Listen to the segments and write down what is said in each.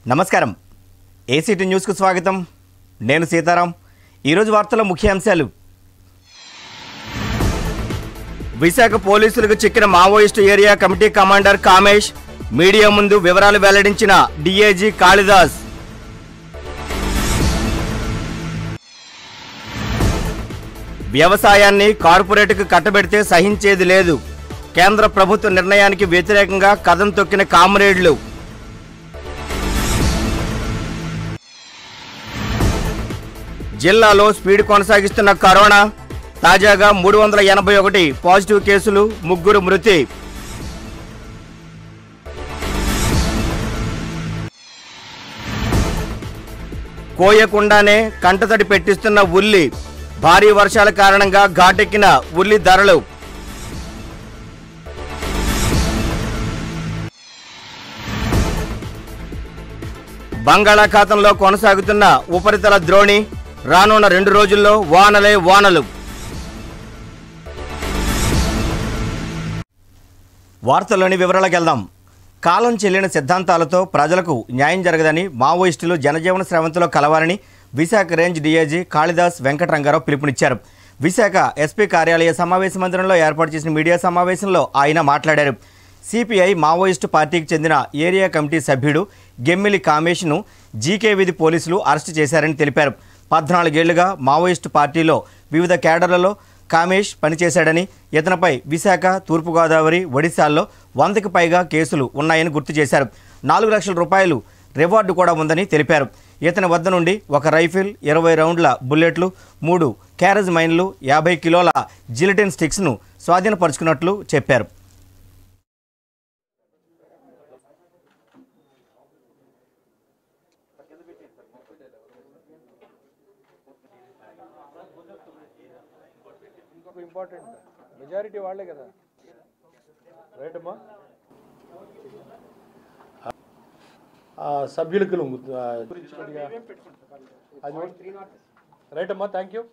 నమస్కారం ఏసీటీ న్యూస్కు స్వాగతం నేను సీతారాం ఈరోజు వార్తల ముఖ్యాంశాలు విశాఖ పోలీసులకు చిక్కిన Maoist area committee commander Kamesh media ముందు వివరాలు వెల్లడించిన డీఏజీ కాళిదాస్ వ్యవసాయాన్ని కార్పొరేట్కు కట్టబెడితే సహించేది లేదు కేంద్ర ప్రభుత్వ నిర్ణయానికి వ్యతిరేకంగా కథం తొక్కిన కామ్రేడ్లు జిల్లాలో స్పీడ్ కొనసాగిస్తున్న కరోనా తాజాగా మూడు వందల ఎనభై ఒకటి పాజిటివ్ కేసులు ముగ్గురు మృతి కోయకుండానే కంటతడి పెట్టిస్తున్న ఉల్లి భారీ వర్షాల కారణంగా ఘాటెక్కిన ఉల్లి ధరలు బంగాళాఖాతంలో కొనసాగుతున్న ఉపరితల ద్రోణి రానున్న రెండు రోజుల్లో వానలే వానలు వార్తల్లోని వివరాలకు వెళ్దాం కాలం చెల్లిన సిద్ధాంతాలతో ప్రజలకు న్యాయం జరగదని మావోయిస్టులు జనజీవన స్రవంతిలో కలవాలని విశాఖ రేంజ్ డీఐజీ కాళిదాస్ వెంకటరంగారావు పిలుపునిచ్చారు విశాఖ ఎస్పీ కార్యాలయ సమావేశ మందిరంలో ఏర్పాటు చేసిన మీడియా సమావేశంలో ఆయన మాట్లాడారు సిపిఐ మావోయిస్టు పార్టీకి చెందిన ఏరియా కమిటీ సభ్యుడు గెమ్మిలి కామేష్ను జీకే విధి పోలీసులు అరెస్టు చేశారని తెలిపారు పద్నాలుగేళ్లుగా మావోయిస్టు పార్టీలో వివిధ కేడర్లలో కామేష్ పనిచేశాడని ఇతనిపై విశాఖ తూర్పుగోదావరి ఒడిశాల్లో వందకి పైగా కేసులు ఉన్నాయని గుర్తు చేశారు నాలుగు లక్షల రూపాయలు రివార్డు కూడా ఉందని తెలిపారు ఇతని వద్ద నుండి ఒక రైఫిల్ ఇరవై రౌండ్ల బుల్లెట్లు మూడు క్యారేజ్ మైన్లు యాభై కిలోల జిలిటిన్ స్టిక్స్ను స్వాధీనపరుచుకున్నట్లు చెప్పారు ఇంకొక ఇంపార్టెంట్ మెజారిటీ వాళ్ళే కదా రైట్ అమ్మా ఆ, సభ్యులకు లొంగు- ఆ, గురించి కొద్దిగా అది రైట్ అమ్మా thank you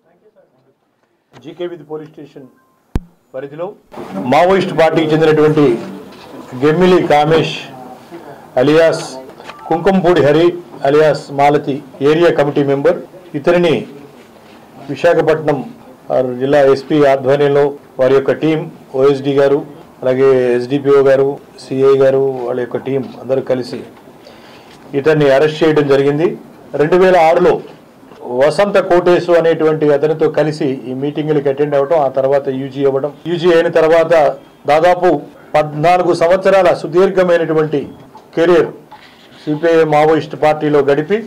GK Veedhi police station పరిధిలో మావోయిస్ట్ పార్టీకి చెందినటువంటి Gemmili Kamesh alias Kunkampudi Hari alias Malathi area committee member ఇతనిని విశాఖపట్నం ఆ, జిల్లా ఎస్పీ ఆధ్వర్యంలో వారి యొక్క టీం ఓఎస్డి గారు అలాగే ఎస్డిపిఓ గారు సిఐ గారు వాళ్ళ యొక్క టీం అందరూ కలిసి ఇతన్ని అరెస్ట్ చేయడం జరిగింది రెండు వేల ఆరులో వసంత కోటేశు అనేటువంటి అతనితో కలిసి ఈ మీటింగ్లకు అటెండ్ అవ్వడం ఆ తర్వాత యూజీ అవ్వడం యూజీ అయిన తర్వాత దాదాపు పద్నాలుగు సంవత్సరాల సుదీర్ఘమైనటువంటి కెరీర్ సిపిఐ మావోయిస్ట్ పార్టీలో గడిపి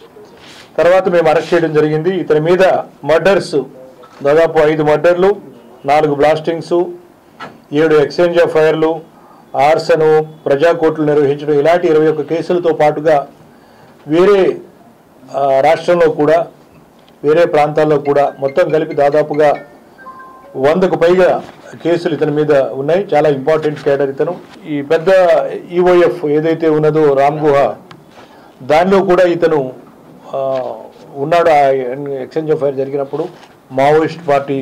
తర్వాత మేము అరెస్ట్ చేయడం జరిగింది ఇతని మీద మర్డర్స్ దాదాపు ఐదు మర్డర్లు నాలుగు బ్లాస్టింగ్స్ ఏడు ఎక్స్చేంజ్ ఆఫ్ ఫైర్లు ఆర్సను ప్రజాకోర్టులు నిర్వహించడం ఇలాంటి ఇరవై ఒక్క కేసులతో పాటుగా వేరే ఆ, రాష్ట్రంలో కూడా వేరే ప్రాంతాల్లో కూడా మొత్తం కలిపి దాదాపుగా వందకు పైగా కేసులు ఇతని మీద ఉన్నాయి చాలా ఇంపార్టెంట్ కేడర్ ఇతను ఈ పెద్ద ఈఓఎఫ్ ఏదైతే ఉన్నదో రామ్ గుహ దానిలో కూడా ఇతను ఆ, ఉన్నాడు ఆ ఎక్స్చేంజ్ ఆఫ్ ఫైర్ జరిగినప్పుడు మావోయిస్ట్ పార్టీ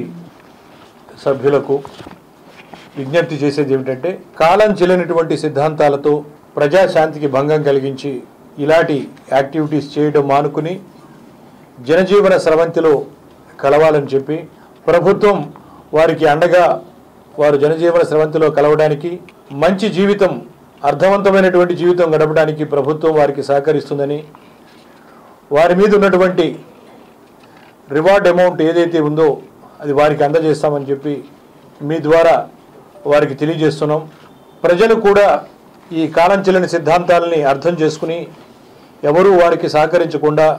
సభ్యులకు విజ్ఞప్తి చేసేది ఏమిటంటే కాలం చెల్లినటువంటి సిద్ధాంతాలతో ప్రజాశాంతికి భంగం కలిగించి ఇలాంటి యాక్టివిటీస్ చేయడం మానుకుని జనజీవన స్రవంతిలో కలవాలని చెప్పి ప్రభుత్వం వారికి అండగా వారు జనజీవన స్రవంతిలో కలవడానికి మంచి జీవితం అర్థవంతమైనటువంటి జీవితం గడపడానికి ప్రభుత్వం వారికి సహకరిస్తుందని వారి మీద ఉన్నటువంటి రివార్డ్ అమౌంట్ ఏదైతే ఉందో అది వారికి అందజేస్తామని చెప్పి మీ ద్వారా వారికి తెలియజేస్తున్నాం ప్రజలు కూడా ఈ కాలం చెల్లిన సిద్ధాంతాలని అర్థం చేసుకుని ఎవరూ వారికి సహకరించకుండా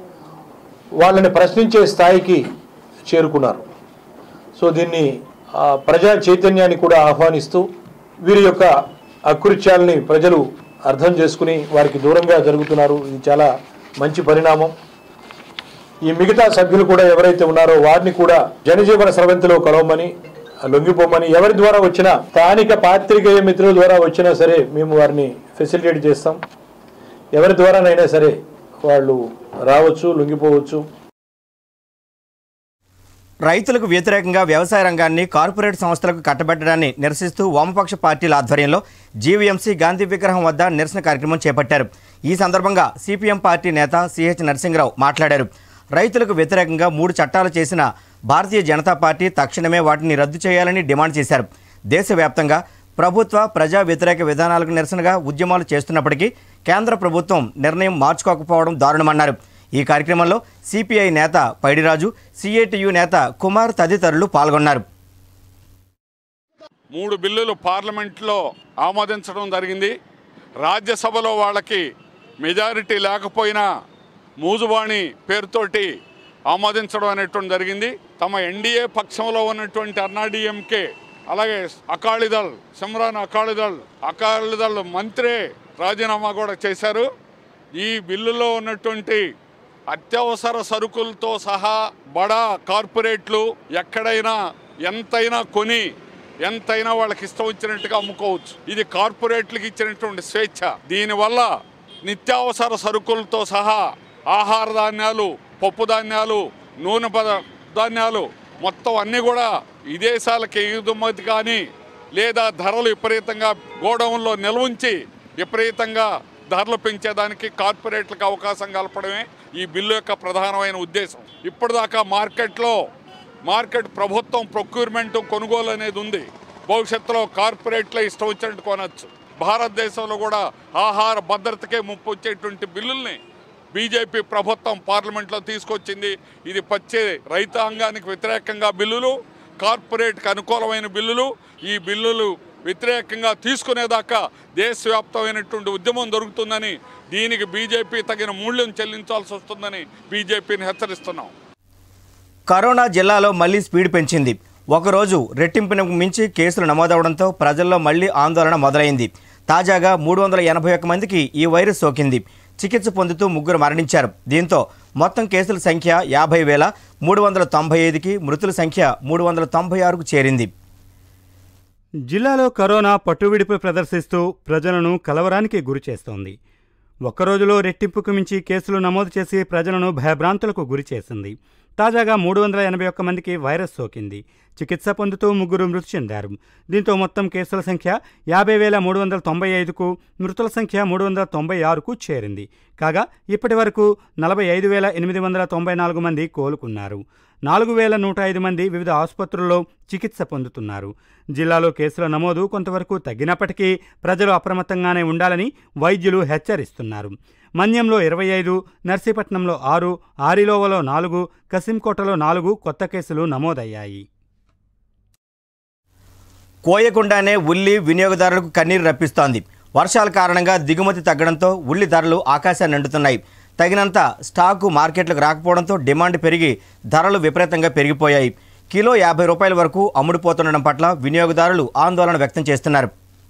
వాళ్ళని ప్రశ్నించే స్థాయికి చేరుకున్నారు సో దీన్ని ఆ, ప్రజా చైతన్యాన్ని కూడా ఆహ్వానిస్తూ వీరి యొక్క అకృత్యాలని ప్రజలు అర్థం చేసుకుని వారికి దూరంగా జరుగుతున్నారు ఇది చాలా మంచి పరిణామం ఈ మిగతా సభ్యులు కూడా ఎవరైతే ఉన్నారో వారిని కూడా జనజీవన స్రవంతిలో కలవమని లొంగిపోమని ఎవరి ద్వారా వచ్చినా స్థానిక పాత్రికేయ మిత్రుల ద్వారా వచ్చినా సరే మేము వారిని ఫెసిలిటేట్ చేస్తాం ఎవరి ద్వారానైనా సరే వాళ్ళు రావచ్చు లొంగిపోవచ్చు రైతులకు వ్యతిరేకంగా వ్యవసాయ రంగాన్ని కార్పొరేట్ సంస్థలకు కట్టబెట్టడాన్ని నిరసిస్తూ వామపక్ష పార్టీల ఆధ్వర్యంలో జీవీఎంసీ గాంధీ విగ్రహం వద్ద నిరసన కార్యక్రమం చేపట్టారు ఈ సందర్భంగా సిపిఎం పార్టీ నేత సిహెచ్ నరసింహరావు మాట్లాడారు రైతులకు వ్యతిరేకంగా మూడు చట్టాలు చేసిన భారతీయ జనతా పార్టీ తక్షణమే వాటిని రద్దు చేయాలని డిమాండ్ చేశారు దేశవ్యాప్తంగా ప్రభుత్వ ప్రజా వ్యతిరేక విధానాలకు నిరసనగా ఉద్యమాలు చేస్తున్నప్పటికీ కేంద్ర ప్రభుత్వం నిర్ణయం మార్చుకోకపోవడం దారుణమన్నారు ఈ కార్యక్రమంలో సిపిఐ నేత పైడిరాజు సిఐటియు నేత కుమార్ తదితరులు పాల్గొన్నారు మూడు బిల్లులు పార్లమెంట్లో ఆమోదించడం జరిగింది రాజ్యసభలో వాళ్ళకి మెజారిటీ లేకపోయినా మూజువాణి పేరుతోటి ఆమోదించడం అనేటువంటి జరిగింది తమ ఎన్డీఏ పక్షంలో ఉన్నటువంటి అన్నాడీఎంకే అలాగే అకాలీదళ్ సిమ్రాన్ అకాలీదళ్ అకాలీదళ్ మంత్రే రాజీనామా కూడా చేశారు ఈ బిల్లులో ఉన్నటువంటి అత్యవసర సరుకులతో సహా బడా కార్పొరేట్లు ఎక్కడైనా ఎంతైనా కొని ఎంతైనా వాళ్ళకి ఇష్టం వచ్చినట్టుగా అమ్ముకోవచ్చు ఇది కార్పొరేట్లకు ఇచ్చినటువంటి స్వేచ్ఛ దీనివల్ల నిత్యావసర సరుకులతో సహా ఆహార ధాన్యాలు పప్పు ధాన్యాలు నూనె పద ధాన్యాలు మొత్తం అన్నీ కూడా విదేశాలకి ఎగుమతి కానీ లేదా ధరలు విపరీతంగా గోడౌన్లో నిల్వుంచి విపరీతంగా ధరలు పెంచేదానికి కార్పొరేట్లకు అవకాశం కలపడమే ఈ బిల్లు యొక్క ప్రధానమైన ఉద్దేశం ఇప్పటిదాకా మార్కెట్లో మార్కెట్ ప్రభుత్వం ప్రొక్యూర్మెంట్ కొనుగోలు అనేది ఉంది భవిష్యత్తులో కార్పొరేట్లే ఇష్టం వచ్చినట్టు కొనవచ్చు భారతదేశంలో కూడా ఆహార భద్రతకే ముప్పు వచ్చేటువంటి బిల్లుల్ని బీజేపీ ప్రభుత్వం పార్లమెంట్లో తీసుకొచ్చింది ఇది పచ్చే రైతాంగానికి వ్యతిరేకంగా బిల్లులు కార్పొరేట్కి అనుకూలమైన బిల్లులు ఈ బిల్లులు వ్యతిరేకంగా తీసుకునేదాకా దేశవ్యాప్తమైనటువంటి ఉద్యమం దొరుకుతుందని దీనికి బీజేపీ తగిన మూల్యం చెల్లించాల్సి వస్తుందని బీజేపీని హెచ్చరిస్తున్నాం కరోనా జిల్లాలో మళ్లీ స్పీడ్ పెంచింది ఒకరోజు రెట్టింపునకు మించి కేసులు నమోదవడంతో ప్రజల్లో మళ్లీ ఆందోళన మొదలైంది తాజాగా మూడు వందల ఎనభై ఒక్క మందికి ఈ వైరస్ సోకింది చికిత్స పొందుతూ ముగ్గురు మరణించారు దీంతో మొత్తం కేసుల సంఖ్య యాభై వేల మూడు వందల తొంభై ఐదుకి మృతుల సంఖ్య మూడు వందల తొంభై ఆరుకు చేరింది జిల్లాలో కరోనా పట్టువిడుపు ప్రదర్శిస్తూ ప్రజలను కలవరానికి గురిచేస్తోంది ఒక్క రోజులో రెట్టింపుకు మించి కేసులు నమోదు చేసి ప్రజలను భయభ్రాంతులకు గురిచేసింది తాజాగా మూడు వందల ఎనభై ఒక్క మందికి వైరస్ సోకింది చికిత్స పొందుతూ ముగ్గురు మృతి చెందారు దీంతో మొత్తం కేసుల సంఖ్య యాభై వేల మూడు వందల తొంభై ఐదుకు మృతుల సంఖ్య మూడు వందల తొంభై ఆరుకు చేరింది కాగా ఇప్పటి వరకు నలభై ఐదు వేల ఎనిమిది వందల తొంభై నాలుగు మంది కోలుకున్నారు నాలుగు వేల నూట ఐదు మంది వివిధ ఆసుపత్రుల్లో చికిత్స పొందుతున్నారు జిల్లాలో కేసుల నమోదు కొంతవరకు తగ్గినప్పటికీ ప్రజలు అప్రమత్తంగానే ఉండాలని వైద్యులు హెచ్చరిస్తున్నారు మన్యంలో ఇరవై ఐదు నర్సీపట్నంలో ఆరు ఆరిలోవలో నాలుగు కసింకోటలో నాలుగు కొత్త కేసులు నమోదయ్యాయి కోయకుండానే ఉల్లి వినియోగదారులకు కన్నీరు రప్పిస్తోంది వర్షాల కారణంగా దిగుమతి తగ్గడంతో ఉల్లి ధరలు ఆకాశాన్ని అంటుతున్నాయి తగినంత స్టాకు మార్కెట్లకు రాకపోవడంతో డిమాండ్ పెరిగి ధరలు విపరీతంగా పెరిగిపోయాయి కిలో యాభై రూపాయల వరకు అమ్ముడుపోతుండడం పట్ల వినియోగదారులు ఆందోళన వ్యక్తం చేస్తున్నారు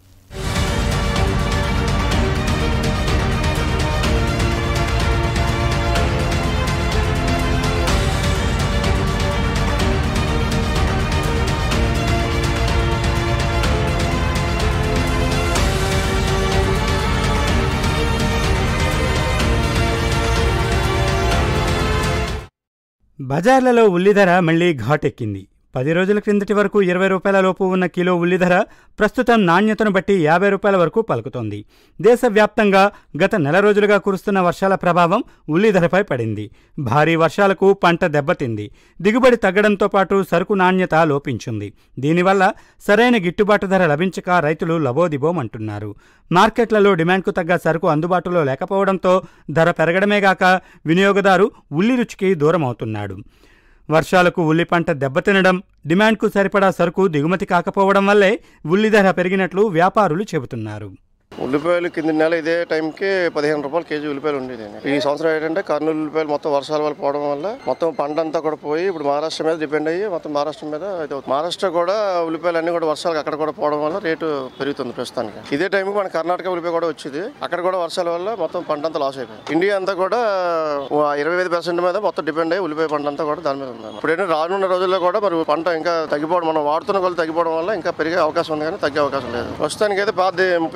బజార్లలో ఉల్లి ధర మళ్లీ ఘాటెక్కింది పది రోజుల క్రిందటి వరకు ఇరవై రూపాయల లోపు ఉన్న కిలో ఉల్లి ధర ప్రస్తుతం నాణ్యతను బట్టి యాభై రూపాయల వరకు పలుకుతోంది దేశవ్యాప్తంగా గత నెల రోజులుగా కురుస్తున్న వర్షాల ప్రభావం ఉల్లి ధరపై పడింది భారీ వర్షాలకు పంట దెబ్బతింది దిగుబడి తగ్గడంతో పాటు సరుకు నాణ్యత లోపించింది దీనివల్ల సరైన గిట్టుబాటు ధర లభించక రైతులు లబోదిబోమంటున్నారు మార్కెట్లలో డిమాండ్కు తగ్గ సరుకు అందుబాటులో లేకపోవడంతో ధర పెరగడమేగాక వినియోగదారు ఉల్లి రుచికి దూరమవుతున్నాడు వర్షాలకు ఉల్లి పంట దెబ్బతినడం డిమాండ్కు సరిపడా సరుకు దిగుమతి కాకపోవడం వల్లే ఉల్లి ధర పెరిగినట్లు వ్యాపారులు చెబుతున్నారు ఉల్లిపాయలు కింద నెల ఇదే టైంకి పదిహేను రూపాయలు కేజీ ఉల్లిపాయలు ఉండేది ఈ సంవత్సరం ఏంటంటే కర్నూలు ఉల్లిపాయలు మొత్తం వర్షాల వల్ల పోవడం వల్ల మొత్తం పంట అంతా కూడా పోయి ఇప్పుడు మహారాష్ట్ర మీద డిపెండ్ అయ్యి మొత్తం మహారాష్ట్ర మీద ఇది అవుతుంది. మహారాష్ట్ర కూడా ఉల్లిపాయలు అన్ని కూడా వర్షాలు అక్కడ కూడా పోవడం వల్ల రేటు పెరుగుతుంది ప్రస్తుతానికి ఇదే టైంకి మన కర్ణాటక ఉల్లిపాయ కూడా వచ్చింది అక్కడ కూడా వర్షాల వల్ల మొత్తం పంట అంతా లాస్ అయిపోయింది ఇండియా అంతా కూడా ఇరవై ఐదు పర్సెంట్ మీద మొత్తం డిపెండ్ అయ్యి ఉల్లిపాయ పంట అంతా కూడా దాని మీద ఉంది ఇప్పుడు ఏంటంటే రానున్న రోజుల్లో కూడా మరి పంట ఇంకా తగ్గిపోవడం మనం వాడుతున్న కొలు తగ్గిపోవడం వల్ల ఇంకా పెరిగే అవకాశం ఉంది కానీ తగ్గే అవకాశం లేదు ప్రస్తుతానికి అయితే పాత ముప్పై ఎనిమిది రూపాయలు ఉంది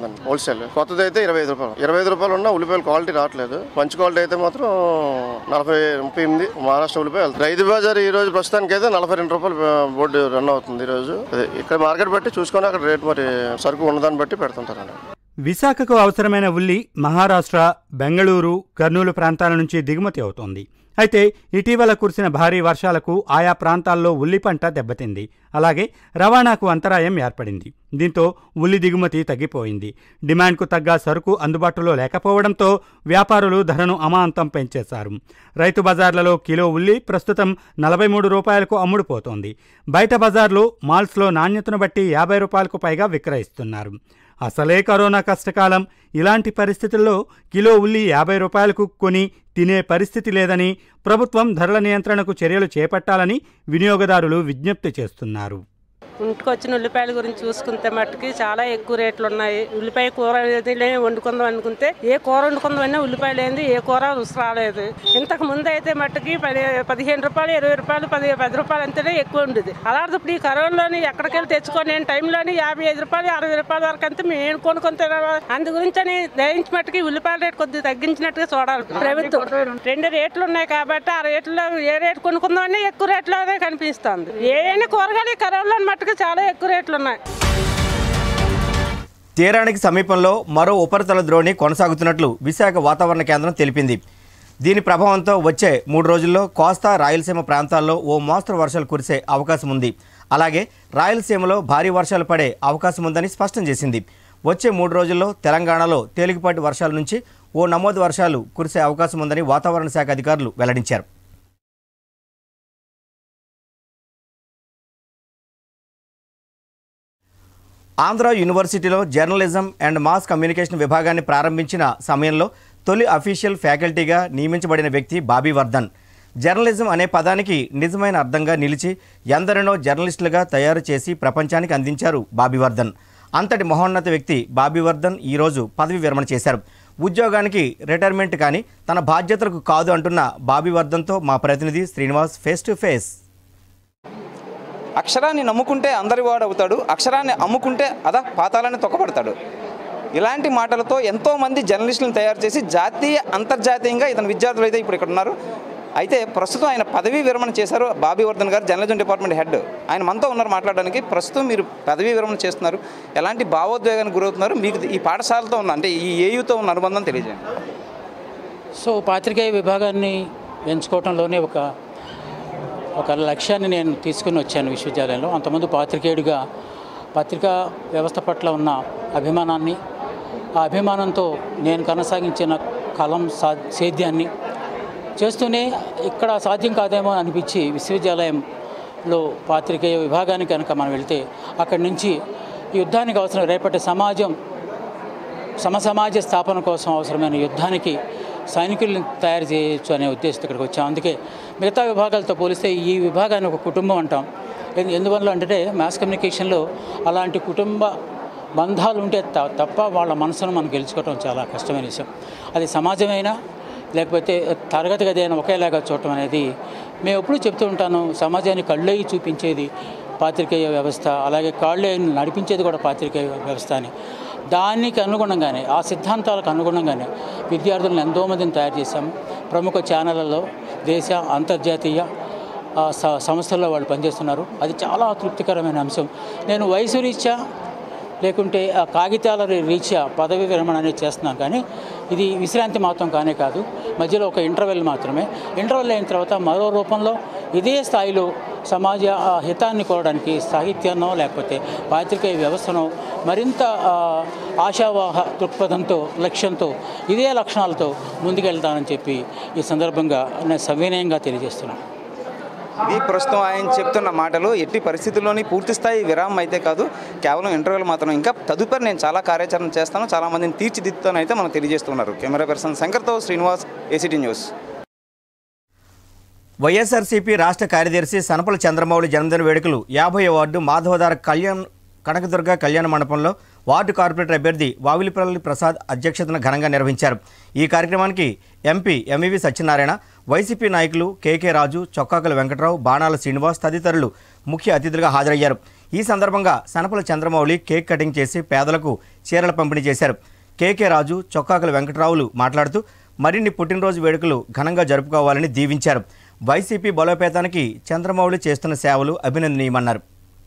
ఉందండి హోల్సేల్ కొత్తది అయితే ఇరవై ఐదు రూపాయలు ఇరవై ఐదు రూపాయలు ఉన్న ఉల్లిపాయలు క్వాలిటీ రావట్లేదు మంచి క్వాలిటీ అయితే మాత్రం నలభై ముప్పై ఎనిమిది మహారాష్ట్ర ఉల్లిపాయలు రైతు బజార్ ఈ రోజు ప్రస్తుతానికి అయితే నలభై రెండు రూపాయలు బోర్డు రన్ అవుతుంది ఈ రోజు అదే ఇక్కడ మార్కెట్ బట్టి చూసుకొని అక్కడ రేట్ మరి సరుకు ఉన్నదాన్ని బట్టి పెడుతుంటారండి విశాఖకు అవసరమైన ఉల్లి మహారాష్ట్ర బెంగళూరు కర్నూలు ప్రాంతాల నుంచి దిగుమతి అవుతోంది అయితే ఇటీవల కురిసిన భారీ వర్షాలకు ఆయా ప్రాంతాల్లో ఉల్లి పంట దెబ్బతింది అలాగే రవాణాకు అంతరాయం ఏర్పడింది దీంతో ఉల్లి దిగుమతి తగ్గిపోయింది డిమాండ్కు తగ్గ సరుకు అందుబాటులో లేకపోవడంతో వ్యాపారులు ధరను అమాంతం పెంచేశారు రైతు బజార్లలో కిలో ఉల్లి ప్రస్తుతం నలభై మూడు రూపాయలకు అమ్ముడుపోతోంది బయట బజార్లో మాల్స్లో నాణ్యతను బట్టి యాభై రూపాయలకు పైగా విక్రయిస్తున్నారు అసలే కరోనా కష్టకాలం ఇలాంటి పరిస్థితుల్లో కిలో ఉల్లి యాభై రూపాయలకు కొని తినే పరిస్థితి లేదని ప్రభుత్వం ధరల నియంత్రణకు చర్యలు చేపట్టాలని వినియోగదారులు విజ్ఞప్తి చేస్తున్నారు ఇంటికి వచ్చిన ఉల్లిపాయల గురించి చూసుకుంటే మట్టుకి చాలా ఎక్కువ రేట్లు ఉన్నాయి ఉల్లిపాయ కూర ఏదైనా వండుకుందాం అనుకుంటే ఏ కూర వండుకుందామన్నా ఉల్లిపాయ లేనిది ఏ కూర రుచి రాలేదు ఇంతకు ముందు అయితే మట్టుకి పది పదిహేను రూపాయలు ఇరవై రూపాయలు పది పది రూపాయలు అంతేనే ఎక్కువ ఉండేది అలాంటి ఇప్పుడు ఈ కరోనాలోని ఎక్కడికి వెళ్ళి తెచ్చుకొని నేను టైంలోని యాభై ఐదు రూపాయలు అరవై రూపాయల వరకు అంతే మేము కొనుక్కొని తినాలి అందు గురించి అని దయించి మట్టుకి ఉల్లిపాయల రేటు కొద్దిగా తగ్గించినట్టుగా చూడాలి ప్రభుత్వం రెండు రేట్లు ఉన్నాయి కాబట్టి ఆ రేట్లో ఏ రేటు కొనుక్కుందామని ఎక్కువ రేట్లోనే కనిపిస్తుంది ఏదైనా కూరగాయలు ఈ కరోనాలో మట్టుకు చాలా ఎక్కువ రేట్లు ఉన్నాయి తీరానికి సమీపంలో మరో ఉపరితల ద్రోణి కొనసాగుతున్నట్లు విశాఖ వాతావరణ కేంద్రం తెలిపింది దీని ప్రభావంతో వచ్చే మూడు రోజుల్లో కోస్తా రాయలసీమ ప్రాంతాల్లో ఓ మోస్తరు వర్షాలు కురిసే అవకాశం ఉంది అలాగే రాయలసీమలో భారీ వర్షాలు పడే అవకాశం ఉందని స్పష్టం చేసింది వచ్చే మూడు రోజుల్లో తెలంగాణలో తేలికపాటి వర్షాల నుంచి ఓ నమోదు వర్షాలు కురిసే అవకాశం ఉందని వాతావరణ శాఖ అధికారులు వెల్లడించారు ఆంధ్ర యూనివర్సిటీలో జర్నలిజం అండ్ మాస్ కమ్యూనికేషన్ విభాగాన్ని ప్రారంభించిన సమయంలో తొలి అఫీషియల్ ఫ్యాకల్టీగా నియమించబడిన వ్యక్తి బాబీ వర్ధన్ జర్నలిజం అనే పదానికి నిజమైన అర్థంగా నిలిచి ఎందరినో జర్నలిస్టులుగా తయారు చేసి ప్రపంచానికి అందించారు బాబీవర్ధన్ అంతటి మహోన్నత వ్యక్తి బాబీవర్ధన్ ఈరోజు పదవి విరమణ చేశారు ఉద్యోగానికి రిటైర్మెంట్ కానీ తన బాధ్యతలకు కాదు అంటున్న బాబీవర్ధన్తో మా ప్రతినిధి శ్రీనివాస్ ఫేస్ టు ఫేస్ అక్షరాన్ని నమ్ముకుంటే అందరి వాడు అవుతాడు అక్షరాన్ని అమ్ముకుంటే అదా పాతాలని తొక్కపడతాడు ఇలాంటి మాటలతో ఎంతోమంది జర్నలిస్టులను తయారు చేసి జాతీయ అంతర్జాతీయంగా ఇతని విద్యార్థులు అయితే ఇప్పుడు ఇక్కడ ఉన్నారు అయితే ప్రస్తుతం ఆయన పదవీ విరమణ చేశారు బాబీ వర్ధన్ గారు జర్నలిజం డిపార్ట్మెంట్ హెడ్ ఆయన మనతో ఉన్నారు మాట్లాడడానికి ప్రస్తుతం మీరు పదవీ విరమణ చేస్తున్నారు ఎలాంటి భావోద్వేగానికి గురవుతున్నారు మీకు ఈ పాఠశాలతో ఉన్న అంటే ఈ ఏయుతో ఉన్న అనుబంధం తెలియజేయండి సో పాత్రికేయ విభాగాన్ని ఎంచుకోవడంలోనే ఒక ఒక లక్ష్యాన్ని నేను తీసుకుని వచ్చాను విశ్వవిద్యాలయంలో అంతకుముందు పాత్రికేయుడిగా పత్రికా వ్యవస్థ పట్ల ఉన్న అభిమానాన్ని ఆ అభిమానంతో నేను కొనసాగించిన కలం సా సేద్యాన్ని చేస్తూనే ఇక్కడ సాధ్యం కాదేమో అనిపించి విశ్వవిద్యాలయంలో పాత్రికేయ విభాగానికి కనుక మనం వెళ్తే అక్కడి నుంచి ఈ యుద్ధానికి అవసరం రేపటి సమాజం సమసమాజ స్థాపన కోసం అవసరమైన యుద్ధానికి సైనికుల్ని తయారు చేయొచ్చు అనే ఉద్దేశంతో ఇక్కడికి వచ్చాం అందుకే మిగతా విభాగాలతో పోలిస్తే ఈ విభాగాన్ని ఒక కుటుంబం అంటాం ఎందు- ఎందువల్ల అంటే మాస్ కమ్యూనికేషన్లో అలాంటి కుటుంబ బంధాలు ఉంటే త- తప్ప వాళ్ళ మనసును మనం గెలుచుకోవటం చాలా కష్టమైన విషయం అది సమాజమైనా లేకపోతే తరగతి గది అయినా ఒకేలాగా చూడటం అనేది మేము ఎప్పుడూ చెప్తూ ఉంటాను సమాజాన్ని కళ్ళయి చూపించేది పాత్రికేయ వ్యవస్థ అలాగే కాళ్ళని నడిపించేది కూడా పాత్రికేయ వ్యవస్థ అని దానికి అనుగుణంగానే ఆ సిద్ధాంతాలకు అనుగుణంగానే విద్యార్థులను ఎంతోమందిని తయారు చేశాము ప్రముఖ ఛానళ్లలో దేశ అంతర్జాతీయ ఆ, స- సంస్థల్లో వాళ్ళు పనిచేస్తున్నారు అది చాలా తృప్తికరమైన అంశం నేను వయసు రీత్యా లేకుంటే ఆ కాగితాల రీత్యా పదవి విరమణ అనేది చేస్తున్నాను కానీ ఇది విశ్రాంతి మాత్రం కానే కాదు మధ్యలో ఒక ఇంటర్వెల్ మాత్రమే ఇంటర్వెల్ అయిన తర్వాత మరో రూపంలో ఇదే స్థాయిలో సమాజ ఆ, హితాన్ని కోరడానికి సాహిత్యాన్నో లేకపోతే పాత్రికేయ వ్యవస్థనో మరింత ఆ, ఆశావాహ దృక్పథంతో లక్ష్యంతో ఇదే లక్షణాలతో ముందుకెళ్తానని చెప్పి ఈ సందర్భంగా నేను సవినయంగా తెలియజేస్తున్నాను ఇది ప్రస్తుతం ఆయన చెప్తున్న మాటలు ఎట్టి పరిస్థితుల్లోని పూర్తి స్థాయి విరామం అయితే కాదు కేవలం ఇంటర్వ్యూలు మాత్రం ఇంకా తదుపరి నేను చాలా కార్యాచరణ చేస్తాను చాలా మందిని తీర్చిదిద్దుతాను అయితే మనం తెలియజేస్తున్నారు కెమెరా పర్సన్ శంకర్తో శ్రీనివాస్ ఏసీటీ న్యూస్ వైఎస్ఆర్సీపీ రాష్ట్ర కార్యదర్శి సనపల చంద్రమౌళి జన్మదిన వేడుకలు యాభై వార్డు మాధవదార కళ్యాణ్ కనకదుర్గ కళ్యాణ మండపంలో వార్డు కార్పొరేటర్ అభ్యర్థి వావిలిపల్లి ప్రసాద్ అధ్యక్షతన ఘనంగా నిర్వహించారు ఈ కార్యక్రమానికి ఎంపీ ఎంఈవి సత్యనారాయణ వైసీపీ నాయకులు కేకే రాజు చొక్కాకుల వెంకట్రావు బాణాల శ్రీనివాస్ తదితరులు ముఖ్య అతిథులుగా హాజరయ్యారు ఈ సందర్భంగా సనపల చంద్రమౌళి కేక్ కటింగ్ చేసి పేదలకు చీరల పంపిణీ చేశారు కేకే రాజు చొక్కాకుల వెంకట్రావులు మాట్లాడుతూ మరిన్ని పుట్టినరోజు వేడుకలు ఘనంగా జరుపుకోవాలని దీవించారు వైసీపీ బలోపేతానికి చంద్రమౌళి చేస్తున్న సేవలు అభినందనీయమన్నారు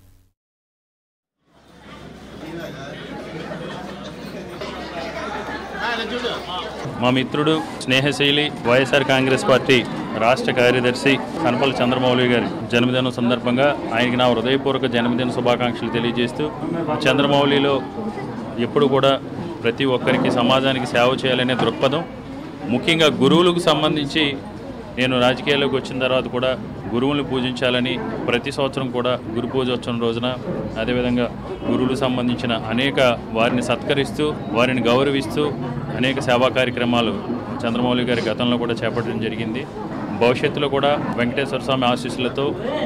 మా మిత్రుడు స్నేహశైలి వైఎస్ఆర్ కాంగ్రెస్ పార్టీ రాష్ట్ర కార్యదర్శి కనపల్లి చంద్రమౌళి గారి జన్మదినం సందర్భంగా ఆయనకి నా హృదయపూర్వక జన్మదిన శుభాకాంక్షలు తెలియజేస్తూ చంద్రమౌళిలో ఎప్పుడు కూడా ప్రతి ఒక్కరికి సమాజానికి సేవ చేయాలనే దృక్పథం ముఖ్యంగా గురువులకు సంబంధించి నేను రాజకీయాల్లోకి వచ్చిన తర్వాత కూడా గురువుల్ని పూజించాలని ప్రతి సంవత్సరం కూడా గురు పూజోత్సవం రోజున అదేవిధంగా గురువులకు సంబంధించిన అనేక వారిని సత్కరిస్తూ వారిని గౌరవిస్తూ అనేక సేవా కార్యక్రమాలు చంద్రమౌళి గారి గతంలో కూడా చేపట్టడం జరిగింది భవిష్యత్తులో కూడా వెంకటేశ్వర స్వామి ఆశీస్సులతో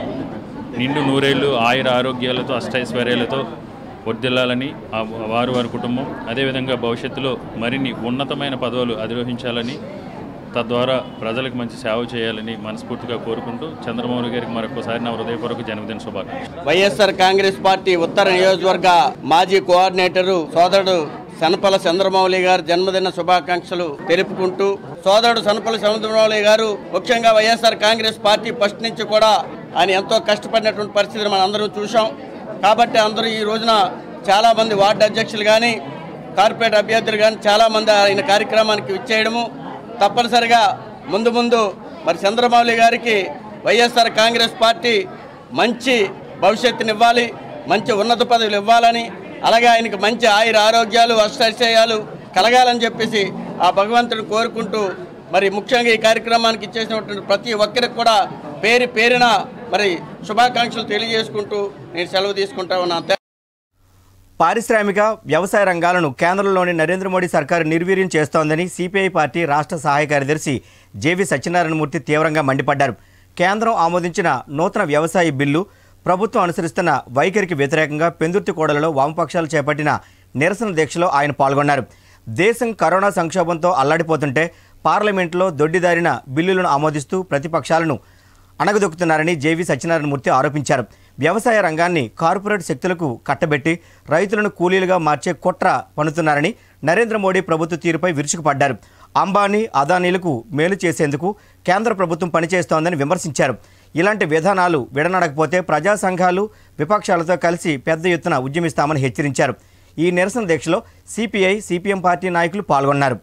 నిండు నూరేళ్లు ఆయుర ఆరోగ్యాలతో అష్టైశ్వర్యాలతో వర్ధిల్లాలని ఆ వారు వారి కుటుంబం అదేవిధంగా భవిష్యత్తులో మరిన్ని ఉన్నతమైన పదవులు అధిరోహించాలని తద్వారా ప్రజలకు మంచి సేవ చేయాలని మనస్ఫూర్తిగా కోరుకుంటూ చంద్రమౌళి గారికి మరొకసారి నా హృదయపూర్వక జన్మదిన శుభాకాంక్షలు వైఎస్ఆర్ కాంగ్రెస్ పార్టీ ఉత్తర నియోజకవర్గ మాజీ కోఆర్డినేటరు సోదరుడు సనపల చంద్రమౌళి గారు జన్మదిన శుభాకాంక్షలు తెలుపుకుంటూ సోదరుడు సనపల చంద్రమౌళి గారు ముఖ్యంగా వైఎస్ఆర్ కాంగ్రెస్ పార్టీ ఫస్ట్ నుంచి కూడా ఆయన ఎంతో కష్టపడినటువంటి పరిస్థితిని మనం అందరం చూసాం కాబట్టి అందరూ ఈ రోజున చాలా మంది వార్డు అధ్యక్షులు కానీ కార్పొరేట్ అభ్యర్థులు కానీ చాలా మంది ఆయన కార్యక్రమానికి ఇచ్చేయడము తప్పనిసరిగా ముందు ముందు మరి చంద్రమౌళి గారికి వైఎస్ఆర్ కాంగ్రెస్ పార్టీ మంచి భవిష్యత్తునివ్వాలి మంచి ఉన్నత పదవులు ఇవ్వాలని అలాగే ఆయనకి మంచి ఆయుర ఆరోగ్యాలు అష్టైశ్వర్యాలు కలగాలని చెప్పేసి ఆ భగవంతుడిని కోరుకుంటూ మరి ముఖ్యంగా ఈ కార్యక్రమానికి ఇచ్చేసినటువంటి ప్రతి ఒక్కరికి కూడా పేరు పేరున మరి శుభాకాంక్షలు తెలియజేసుకుంటూ నేను సెలవు తీసుకుంటా ఉన్నాను పారిశ్రామిక వ్యవసాయ రంగాలను కేంద్రంలోని నరేంద్ర మోడీ సర్కారు నిర్వీర్యం చేస్తోందని సిపిఐ పార్టీ రాష్ట్ర సహాయ కార్యదర్శి జేవి సత్యనారాయణమూర్తి తీవ్రంగా మండిపడ్డారు కేంద్రం ఆమోదించిన నూతన వ్యవసాయ బిల్లు ప్రభుత్వం అనుసరిస్తున్న వైఖరికి వ్యతిరేకంగా పెందుర్తి కోడలలో వామపక్షాలు చేపట్టిన నిరసన దీక్షలో ఆయన పాల్గొన్నారు దేశం కరోనా సంక్షోభంతో అల్లాడిపోతుంటే పార్లమెంట్లో దొడ్డిదారిన బిల్లులను ఆమోదిస్తూ ప్రతిపక్షాలను అణగదొక్కుతున్నారని జేవి సత్యనారాయణమూర్తి ఆరోపించారు వ్యవసాయ రంగాన్ని కార్పొరేట్ శక్తులకు కట్టబెట్టి రైతులను కూలీలుగా మార్చే కుట్ర పన్నుతున్నారని నరేంద్ర మోడీ ప్రభుత్వ తీరుపై విరుచుకుపడ్డారు అంబానీ అదానీలకు మేలు చేసేందుకు కేంద్ర ప్రభుత్వం పనిచేస్తోందని విమర్శించారు ఇలాంటి విధానాలు విడనడకపోతే ప్రజా సంఘాలు విపక్షాలతో కలిసి పెద్ద ఎత్తున ఉద్యమిస్తామని హెచ్చరించారు ఈ నిరసన దీక్షలో సిపిఐ సిపిఎం పార్టీ నాయకులు పాల్గొన్నారు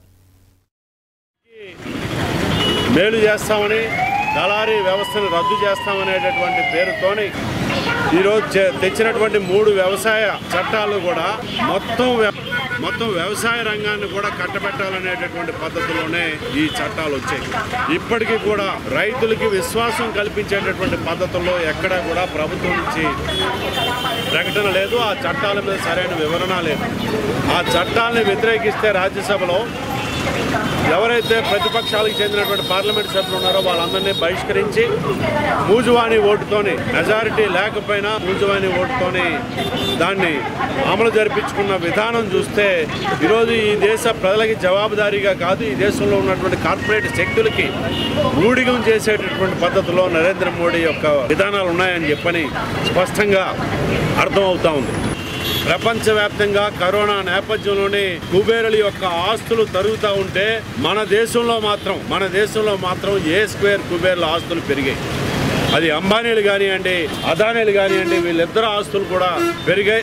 మేలు చేస్తామని దళారీ వ్యవస్థను రద్దు చేస్తామనేటటువంటి పేరుతోని ఈరోజు చే- తెచ్చినటువంటి మూడు వ్యవసాయ చట్టాలు కూడా మొత్తం వ్య- మొత్తం వ్యవసాయ రంగాన్ని కూడా కట్టబెట్టాలనేటటువంటి పద్ధతిలోనే ఈ చట్టాలు వచ్చాయి ఇప్పటికీ కూడా రైతులకి విశ్వాసం కల్పించేటటువంటి పద్ధతుల్లో ఎక్కడా కూడా ప్రభుత్వం నుంచి ప్రకటన లేదు ఆ చట్టాల మీద సరైన వివరణ లేదు ఆ చట్టాలని వ్యతిరేకిస్తే రాజ్యసభలో ఎవరైతే ప్రతిపక్షాలకు చెందినటువంటి పార్లమెంట్ సభ్యులు ఉన్నారో వాళ్ళందరినీ బహిష్కరించి మూజువాణి ఓటుతోని మెజారిటీ లేకపోయినా మూజువాణి ఓటుతోని దాన్ని అమలు జరిపించుకున్న విధానం చూస్తే ఈరోజు ఈ దేశ ప్రజలకి జవాబుదారీగా కాదు ఈ దేశంలో ఉన్నటువంటి కార్పొరేట్ శక్తులకి ఊడిగం చేసేటటువంటి పద్ధతిలో నరేంద్ర మోడీ యొక్క విధానాలు ఉన్నాయని చెప్పని స్పష్టంగా అర్థమవుతా ఉంది ప్రపంచవ్యాప్తంగా కరోనా నేపథ్యంలోనే కుబేరుల యొక్క ఆస్తులు తరుగుతూ ఉంటే మన దేశంలో మాత్రం మన దేశంలో మాత్రం ఏ స్క్వేర్ కుబేర్ల ఆస్తులు పెరిగాయి అది అంబానీలు కానివ్వండి అదానీలు కానివ్వండి వీళ్ళిద్దరు ఆస్తులు కూడా పెరిగాయి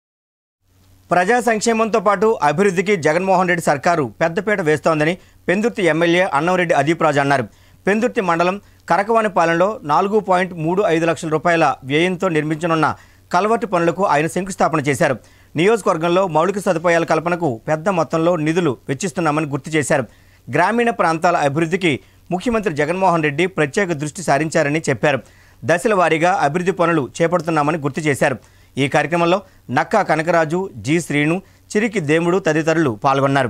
ప్రజా సంక్షేమంతో పాటు అభివృద్ధికి జగన్మోహన్ రెడ్డి సర్కారు పెద్దపీట వేస్తోందని పెందుర్తి ఎమ్మెల్యే అన్నంరెడ్డి అదీప్ రాజు అన్నారు పెందుర్తి మండలం కరకవానిపాలెంలో నాలుగు పాయింట్ మూడు ఐదు లక్షల రూపాయల వ్యయంతో నిర్మించనున్న కల్వర్టు పనులకు ఆయన శంకుస్థాపన చేశారు నియోజకవర్గంలో మౌలిక సదుపాయాల కల్పనకు పెద్ద మొత్తంలో నిధులు వెచ్చిస్తున్నామని గుర్తు చేశారు గ్రామీణ ప్రాంతాల అభివృద్ధికి ముఖ్యమంత్రి జగన్మోహన్ రెడ్డి ప్రత్యేక దృష్టి సారించారని చెప్పారు దశల వారీగా అభివృద్ధి పనులు చేపడుతున్నామని గుర్తు చేశారు ఈ కార్యక్రమంలో నక్కా కనకరాజు జి శ్రీను చిరికి దేముడు తదితరులు పాల్గొన్నారు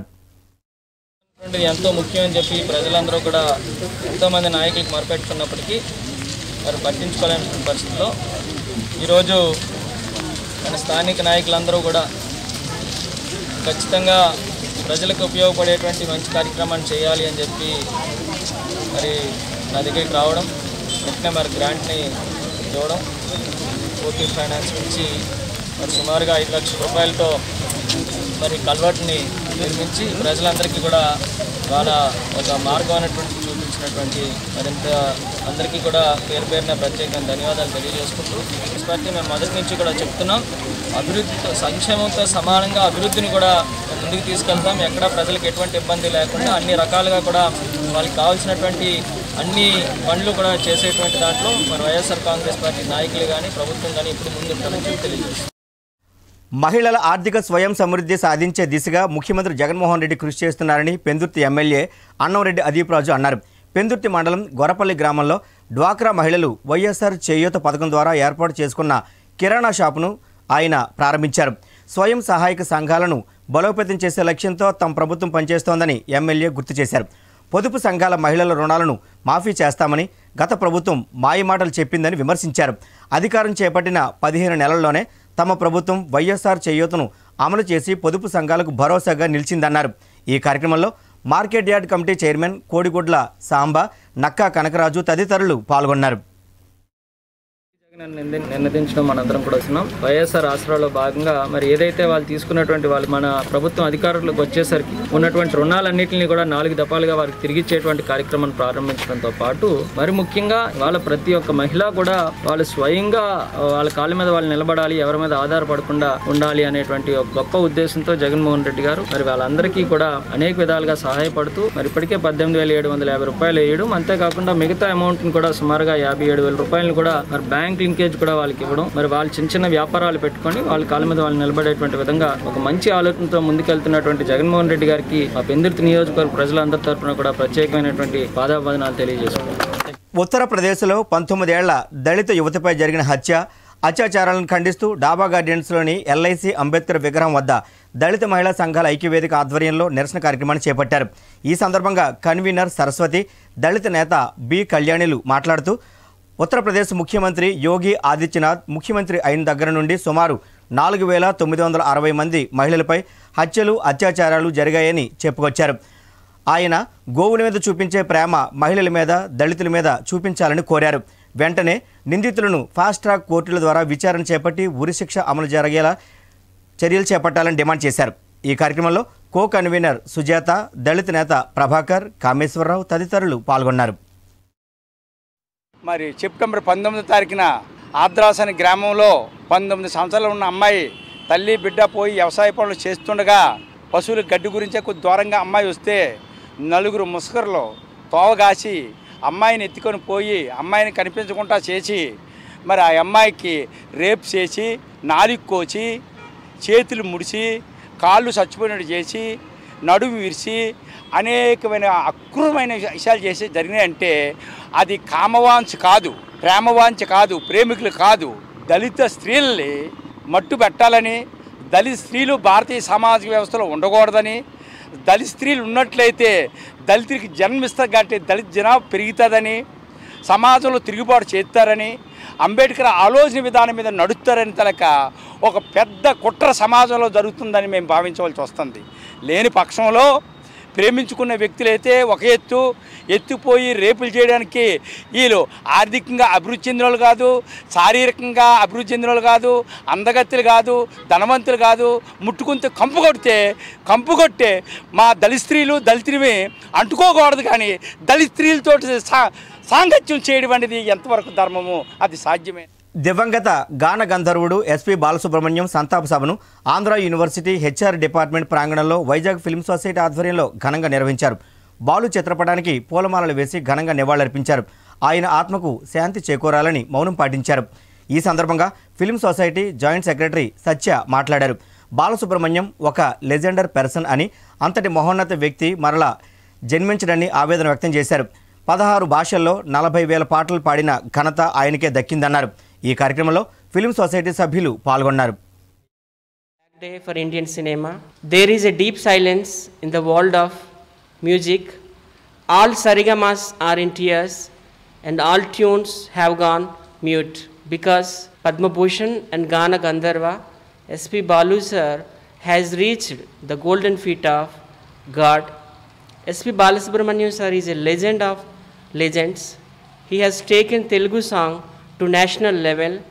ఇది ఎంతో ముఖ్యం అని చెప్పి ప్రజలందరూ కూడా ఎంతోమంది నాయకులకు మొరపెట్టుకున్నప్పటికీ వారు పట్టించుకోలేని పరిస్థితిలో ఈరోజు మన స్థానిక నాయకులందరూ కూడా ఖచ్చితంగా ప్రజలకు ఉపయోగపడేటువంటి మంచి కార్యక్రమాన్ని చేయాలి అని చెప్పి మరి నా దగ్గరికి రావడం వెంటనే మరి గ్రాంట్ని ఇవ్వడం కోటి ఫైనాన్స్ నుంచి మరి సుమారుగా ఐదు లక్షల రూపాయలతో మరి కల్వర్ట్ని నిర్మించి ప్రజలందరికీ కూడా వాళ్ళ ఒక మార్గం అనేటువంటి చూపించినటువంటి మరింత అందరికీ కూడా పేరు పేరున ప్రత్యేకంగా ధన్యవాదాలు తెలియజేసుకుంటూ కాంగ్రెస్ పార్టీ మేము మొదటి నుంచి కూడా చెప్తున్నాం అభివృద్ధితో సంక్షేమంతో సమానంగా అభివృద్ధిని కూడా ముందుకు తీసుకెళ్తాం ఎక్కడ ప్రజలకు ఎటువంటి ఇబ్బంది లేకుండా అన్ని రకాలుగా కూడా వాళ్ళకి కావాల్సినటువంటి అన్ని పనులు కూడా చేసేటువంటి దాంట్లో మన వైఎస్ఆర్ కాంగ్రెస్ పార్టీ నాయకులు కానీ ప్రభుత్వం కానీ ఇప్పుడు ముందుంటారని చెప్పి తెలియజేస్తున్నాం మహిళల ఆర్థిక స్వయం సమృద్ధి సాధించే దిశగా ముఖ్యమంత్రి జగన్మోహన్ రెడ్డి కృషి చేస్తున్నారని పెందుర్తి ఎమ్మెల్యే అన్నంరెడ్డి అదీప్ రాజు అన్నారు పెందుర్తి మండలం గొరపల్లి గ్రామంలో డ్వాక్రా మహిళలు వైఎస్ఆర్ చేయూత పథకం ద్వారా ఏర్పాటు చేసుకున్న కిరాణా షాపును ఆయన ప్రారంభించారు స్వయం సహాయక సంఘాలను బలోపేతం చేసే లక్ష్యంతో తమ ప్రభుత్వం పనిచేస్తోందని ఎమ్మెల్యే గుర్తు చేశారు పొదుపు సంఘాల మహిళల రుణాలను మాఫీ చేస్తామని గత ప్రభుత్వం మాయమాటలు చెప్పిందని విమర్శించారు అధికారం చేపట్టిన పదిహేను నెలల్లోనే తమ ప్రభుత్వం వైఎస్ఆర్ చేయూతను అమలు చేసి పొదుపు సంఘాలకు భరోసాగా నిలిచిందన్నారు ఈ కార్యక్రమంలో market yard committee chairman Kodigudla Samba Nakka Kanakaraju తదితరులు పాల్గొన్నారు జగన్ నింది- నినదించడం మనందరం కూడా వస్తున్నాం వైఎస్ఆర్ ఆసరాలో భాగంగా మరి ఏదైతే వాళ్ళు తీసుకున్నటువంటి వాళ్ళు మన ప్రభుత్వం అధికారులకు వచ్చేసరికి ఉన్నటువంటి రుణాలన్నింటినీ కూడా నాలుగు దఫాలుగా వారికి తిరిగిచ్చేటువంటి కార్యక్రమాన్ని ప్రారంభించడంతో పాటు మరి ముఖ్యంగా వాళ్ళ ప్రతి ఒక్క మహిళ కూడా వాళ్ళు స్వయంగా ఆ, వాళ్ళ కాళ్ళ మీద వాళ్ళు నిలబడాలి ఎవరి మీద ఆధారపడకుండా ఉండాలి అనేటువంటి ఒక గొప్ప ఉద్దేశంతో జగన్మోహన్ రెడ్డి గారు మరి వాళ్ళందరికీ కూడా అనేక విధాలుగా సహాయపడుతూ మరి ఇప్పటికే పద్దెనిమిది వేల ఏడు వందల యాభై రూపాయలు వేయడం అంతేకాకుండా మిగతా అమౌంట్ని కూడా సుమారుగా యాభై ఏడు వేల రూపాయలను కూడా మరి బ్యాంక్ లింకేజ్ కూడా వాళ్ళకి ఇవ్వడం మరి వాళ్ళు చిన్న చిన్న వ్యాపారాలు పెట్టుకొని వాళ్ళ కాళ్ళ మీద వాళ్ళు నిలబడేటువంటి విధంగా ఒక మంచి ఆలోచనతో ముందుకెళ్తున్నటువంటి జగన్మోహన్ రెడ్డి గారికి మా పెందుర్తి నియోజకవర్గ ప్రజలందరి తరపున కూడా ప్రత్యేకమైనటువంటి పాదాభాదనాలు తెలియజేసుకుంటాం ఉత్తరప్రదేశ్లో పంతొమ్మిదేళ్ల దళిత యువతిపై జరిగిన హత్య అత్యాచారాలను ఖండిస్తూ డాబా గార్డెన్స్లోని ఎల్ఐసి అంబేద్కర్ విగ్రహం వద్ద దళిత మహిళా సంఘాల ఐక్యవేదిక ఆధ్వర్యంలో నిరసన కార్యక్రమాన్ని చేపట్టారు ఈ సందర్భంగా కన్వీనర్ సరస్వతి దళిత నేత బి కళ్యాణిలు మాట్లాడుతూ ఉత్తరప్రదేశ్ ముఖ్యమంత్రి యోగి ఆదిత్యనాథ్ ముఖ్యమంత్రి అయిన దగ్గర నుండి సుమారు నాలుగు వేల తొమ్మిది వందల అరవై మంది మహిళలపై హత్యలు అత్యాచారాలు జరిగాయని చెప్పుకొచ్చారు ఆయన గోవుల మీద చూపించే ప్రేమ మహిళల మీద దళితుల మీద చూపించాలని కోరారు వెంటనే నిందితులను ఫాస్ట్ ట్రాక్ కోర్టుల ద్వారా విచారణ చేపట్టి ఉరిశిక్ష అమలు జరిగేలా చర్యలు చేపట్టాలని డిమాండ్ చేశారు ఈ కార్యక్రమంలో కో కన్వీనర్ సుజాత దళిత నేత ప్రభాకర్ కామేశ్వరరావు తదితరులు పాల్గొన్నారు మరి సెప్టెంబర్ పంతొమ్మిదో తారీఖున ఆద్రాస్ అనే గ్రామంలో పంతొమ్మిది సంవత్సరాలు ఉన్న అమ్మాయి తల్లి బిడ్డ పోయి వ్యవసాయ పనులు చేస్తుండగా పశువుల గడ్డి గురించే కొద్ది దూరంగా అమ్మాయి వస్తే నలుగురు ముస్కరులు తోవగాసి అమ్మాయిని ఎత్తుకొని పోయి అమ్మాయిని కనిపించకుండా చేసి మరి ఆ అమ్మాయికి రేప్ చేసి నాలుగు కోచి చేతులు ముడిచి కాళ్ళు చచ్చిపోయినట్టు చేసి నడుము విరిచి అనేకమైన అక్రూరమైన విషయాలు చేసి జరిగినాయంటే అది కామవాంఛ కాదు ప్రేమవాంఛ కాదు ప్రేమికులు కాదు దళిత స్త్రీల్ని మట్టు పెట్టాలని దళిత స్త్రీలు భారతీయ సామాజిక వ్యవస్థలో ఉండకూడదని దళిత స్త్రీలు ఉన్నట్లయితే దళితుడికి జన్మిస్తారు కాబట్టి దళిత జనాభా పెరుగుతుందని సమాజంలో తిరుగుబాటు చేస్తారని అంబేద్కర్ ఆలోచన విధానం మీద నడుస్తారని తలక ఒక పెద్ద కుట్ర సమాజంలో జరుగుతుందని మేము భావించవలసి వస్తుంది లేని పక్షంలో ప్రేమించుకున్న వ్యక్తులైతే ఒక ఎత్తు ఎత్తుపోయి రేపులు చేయడానికి వీళ్ళు ఆర్థికంగా అభివృద్ధి చెందిన వాళ్ళు కాదు శారీరకంగా అభివృద్ధి చెందిన వాళ్ళు కాదు అందగత్తులు కాదు ధనవంతులు కాదు ముట్టుకుంటే కంపు కొడితే కంపు కొట్టే మా దళిత స్త్రీలు దళితులవి అంటుకోకూడదు కానీ దళిత స్త్రీలతో సా సాంగత్యం చేయడం అనేది ఎంతవరకు ధర్మము అది సాధ్యమే దివంగత గాన గంధర్వుడు ఎస్పి బాలసుబ్రహ్మణ్యం సంతాప సభను ఆంధ్ర యూనివర్సిటీ హెచ్ఆర్ డిపార్ట్మెంట్ ప్రాంగణంలో వైజాగ్ ఫిల్మ్ సొసైటీ ఆధ్వర్యంలో ఘనంగా నిర్వహించారు బాలు చిత్రపటానికి పూలమాలలు వేసి ఘనంగా నివాళులర్పించారు ఆయన ఆత్మకు శాంతి చేకూరాలని మౌనం పాటించారు ఈ సందర్భంగా film society joint secretary Satya మాట్లాడారు బాలసుబ్రహ్మణ్యం ఒక లెజెండర్ పర్సన్ అని అంతటి మహోన్నత వ్యక్తి మరలా జన్మించడని ఆవేదన వ్యక్తం చేశారు పదహారు భాషల్లో నలభై వేల పాటలు పాడిన ఘనత ఆయనకే దక్కిందన్నారు ఈ కార్యక్రమంలో ఫిల్మ్ సొసైటీ సభ్యులు పాల్గొన్నారు day for Indian cinema. There is a deep silence in the world of music. All sarigamas are in tears and all tunes have gone mute because Padma Bhushan and Gana Gandharva, S.P. Balu sir, has reached the golden feet of God. S.P. Balasubramanian sir is a legend of legends. He has taken Telugu song to national level.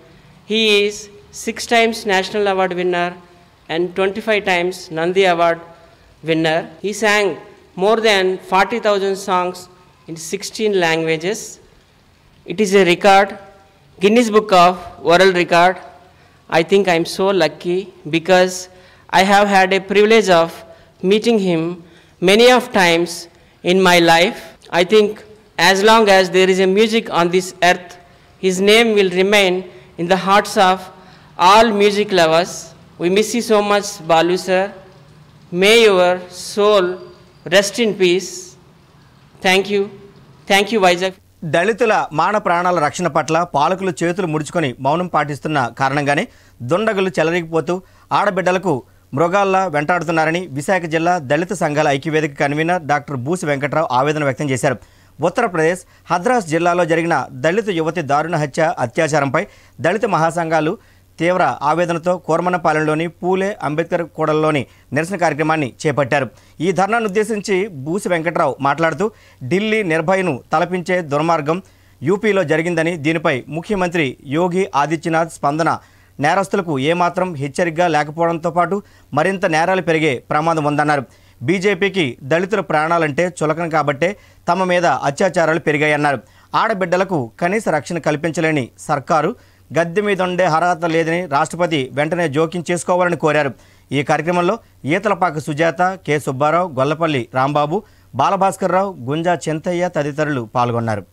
He is six times National Award winner and 25 times Nandi Award winner. He sang more than 40,000 songs in 16 languages. It is a record, Guinness Book of World Record. I think I'm so lucky because I have had a privilege of meeting him many of times in my life. I think as long as there is a music on this earth, his name will remain in the hearts of all music lovers. We miss you so much, Balu sir. May your soul rest in peace. Thank you. Thank you, Vizag. దళితుల మాన ప్రాణాల రక్షణ పట్ల పాలకులు చేతులు ముడుచుకొని మౌనం పాటిస్తున్న కారణంగానే దుండగులు చెలరిగిపోతూ ఆడబిడ్డలకు మృగాల్లా వెంటాడుతున్నారని విశాఖ జిల్లా దళిత సంఘాల ఐక్యవేదిక కన్వీనర్ డాక్టర్ బూసి వెంకట్రావు ఆవేదన వ్యక్తం చేశారు ఉత్తరప్రదేశ్ హద్రాస్ జిల్లాలో జరిగిన దళిత యువతి దారుణ హత్య అత్యాచారంపై దళిత మహాసంఘాలు తీవ్ర ఆవేదనతో కోరమన్నపాలెంలోని పూలే అంబేద్కర్ కూడలిలోని నిరసన కార్యక్రమాన్ని చేపట్టారు ఈ ధర్నాను ఉద్దేశించి బూసి వెంకట్రావు మాట్లాడుతూ ఢిల్లీ నిర్భయను తలపించే దుర్మార్గం యూపీలో జరిగిందని దీనిపై ముఖ్యమంత్రి యోగి ఆదిత్యనాథ్ స్పందన నేరస్తులకు ఏమాత్రం హెచ్చరికగా లేకపోవడంతో పాటు మరింత నేరాలు పెరిగే ప్రమాదం ఉందన్నారు బీజేపీకి దళితుల ప్రాణాలంటే చులకన కాబట్టే తమ మీద అత్యాచారాలు పెరిగాయన్నారు ఆడబిడ్డలకు కనీస రక్షణ కల్పించలేని సర్కారు గద్దె మీద ఉండే అర్హత లేదని రాష్ట్రపతి వెంటనే జోక్యం చేసుకోవాలని కోరారు ఈ కార్యక్రమంలో ఈతలపాక సుజాత కె సుబ్బారావు గొల్లపల్లి రాంబాబు బాలభాస్కర్రావు గుంజా చింతయ్య తదితరులు పాల్గొన్నారు